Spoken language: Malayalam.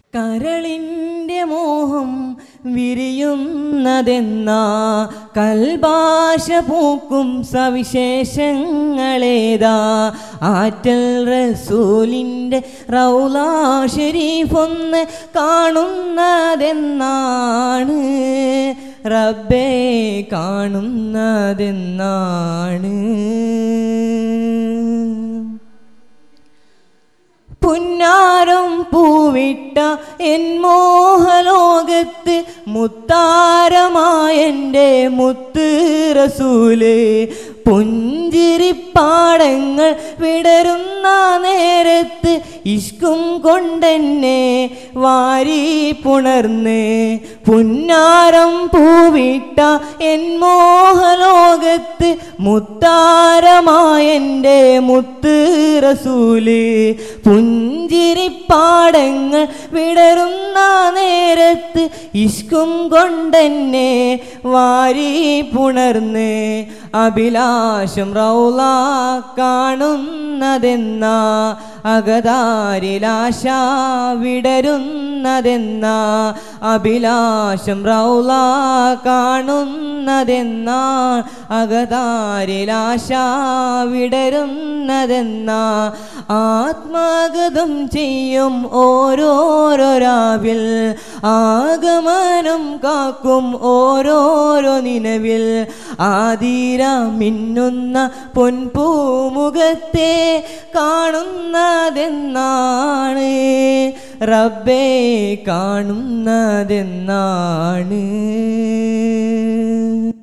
കരളിൻ്റെ മോഹം വിരിയുന്നതെന്നാ കൽഭാഷ പൂക്കും സവിശേഷങ്ങളേതാ ആറ്റൽ റസൂലിൻ്റെ റൗലാ ഷരീഫൊന്ന് കാണുന്നതെന്നാണ് റബ്ബേ കാണുന്നതെന്നാണ് പുന്നാരം പൂവിട്ട എൻ മോഹലോകത്ത് മുത്താരമായെൻ്റെ മുത്ത് റസൂല് പുഞ്ചിരിപ്പാടങ്ങൾ വിടരുന്ന നേരത്ത് ഇഷ്കും കൊണ്ടെന്നെ വാരി പുണർന്ന് പുന്നാരം പൂവിട്ട എൻ മോഹലോകത്ത് മുത്താരമായെൻ്റെ മുത്ത് റസൂല് പുഞ്ചിരിപ്പാടങ്ങൾ വിടരുന്ന നേരത്ത് ഇഷ്കും കൊണ്ടെന്നെ വാരി പുണർന്ന് അഭിലാഷം റൗല കാണുന്നതെന്ന അകതാരിലാശ വിടരുന്നതെന്ന അഭിലാഷം റൗല കാണുന്നതെന്ന അകതാരിലാശ വിടരുന്നതെന്ന ആത്മാഗതം ചെയ്യും ഓരോരോ രാവിൽ ആഗമനം കാക്കും ഓരോരോ നിലവിൽ ആതിര മിന്നുന്ന പൊൻപൂമുഖത്തെ കാണുന്നതെന്നാണ് റബ്ബേ കാണുന്നതെന്നാണ്